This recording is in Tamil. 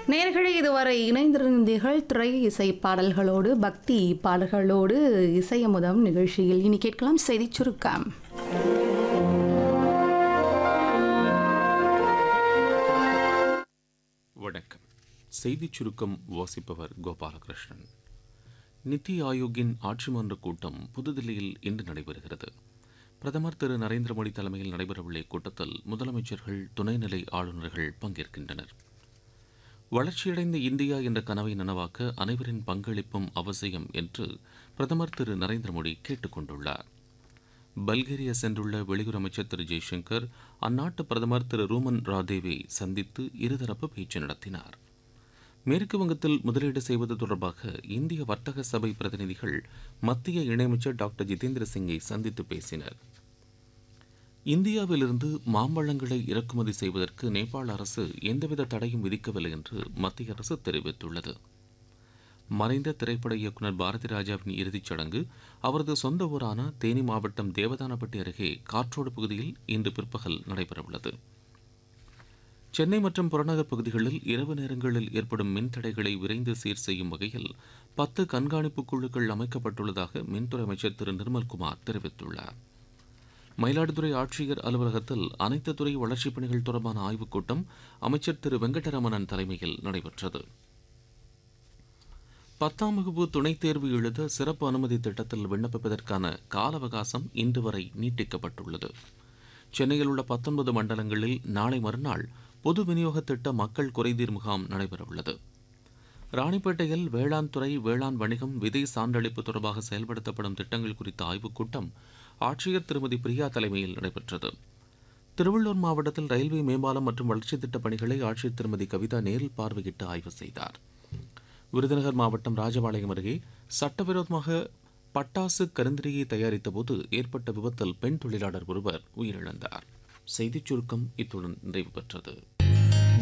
நேர்களே இதுவரை இணைந்திருந்தீர்கள் திரை இசை பாடல்களோடு பக்தி பாடல்களோடு இசையமுதம் நிகழ்ச்சியில் இனி கேட்கலாம் செய்திச் சுருக்கம் வணக்கம் செய்திச் சுருக்கம் வாசிப்பவர் கோபாலகிருஷ்ணன் நித்தி ஆயோக்கின் ஆட்சி மன்ற கூட்டம் புதுதில்லியில் இன்று நடைபெறுகிறது பிரதமர் திரு நரேந்திர மோடி தலைமையில் நடைபெறவுள்ள இக்கூட்டத்தில் முதலமைச்சர்கள் துணைநிலை ஆளுநர்கள் பங்கேற்கின்றனர் வளர்ச்சியடைந்த இந்தியா என்ற கனவை நனவாக்க அனைவரின் பங்களிப்பும் அவசியம் என்று பிரதமர் திரு நரேந்திர மோடி கேட்டுக் கொண்டுள்ளார் பல்கேரியா சென்றுள்ள வெளியுறவு அமைச்சர் திரு ஜெய்சங்கர் அந்நாட்டு பிரதமர் திரு ரூமன் ராதேவை சந்தித்து இருதரப்பு பேச்சு நடத்தினார் மேற்கு வங்கத்தில் முதலீடு செய்வது தொடர்பாக இந்திய வர்த்தக சபை பிரதிநிதிகள் மத்திய இணையமைச்சர் டாக்டர் ஜிதேந்திர சிங்கை சந்தித்து பேசினர் இந்தியாவிலிருந்து மாம்பழங்களை இறக்குமதி செய்வதற்கு நேபாள அரசு எந்தவித தடையும் விதிக்கவில்லை என்று மத்திய அரசு தெரிவித்துள்ளது மறைந்த திரைப்பட இயக்குநர் பாரதி ராஜாவின் இறுதிச் சடங்கு அவரது சொந்த ஊரான தேனி மாவட்டம் தேவதானப்பட்டி அருகே காற்றோடு பகுதியில் இன்று பிற்பகல் நடைபெறவுள்ளது சென்னை மற்றும் புறநகர் பகுதிகளில் இரவு நேரங்களில் ஏற்படும் மின் தடைகளை விரைந்து சீர் செய்யும் வகையில் பத்து கண்காணிப்பு குழுக்கள் அமைக்கப்பட்டுள்ளதாக மின்துறை அமைச்சர் திரு நிர்மல்குமார் தெரிவித்துள்ளார் மயிலாடுதுறை ஆட்சியர் அலுவலகத்தில் அனைத்து துறை வளர்ச்சிப் பணிகள் தொடர்பான ஆய்வுக் கூட்டம் அமைச்சர் திரு வெங்கடரமணன் தலைமையில் நடைபெற்றது பத்தாம் வகுப்பு துணைத் தேர்வு எழுத சிறப்பு அனுமதி திட்டத்தில் விண்ணப்பிப்பதற்கான கால அவகாசம் இன்று வரை நீட்டிக்கப்பட்டுள்ளது சென்னையில் உள்ள பத்தொன்பது மண்டலங்களில் நாளை மறுநாள் பொது விநியோக திட்ட மக்கள் குறைதீர் முகாம் நடைபெறவுள்ளது ராணிப்பேட்டையில் வேளாண் துறை வேளாண் வணிகம் விதை சான்றளிப்பு தொடர்பாக செயல்படுத்தப்படும் திட்டங்கள் குறித்த ஆய்வுக் கூட்டம் ஆட்சியர் திருமதி பிரியா தலைமையில் நடைபெற்றது திருவள்ளூர் மாவட்டத்தில் ரயில்வே மேம்பாலம் மற்றும் வளர்ச்சித் திட்டப் பணிகளை ஆட்சியர் திருமதி கவிதா நேரில் பார்வையிட்டு ஆய்வு செய்தார் விருதுநகர் மாவட்டம் ராஜபாளையம் அருகே சட்டவிரோதமாக பட்டாசு கருந்திரியை தயாரித்தபோது ஏற்பட்ட விபத்தில் பெண் தொழிலாளர் ஒருவர் உயிரிழந்தார் செய்திச் சுருக்கம் இத்துடன் நிறைவு பெற்றது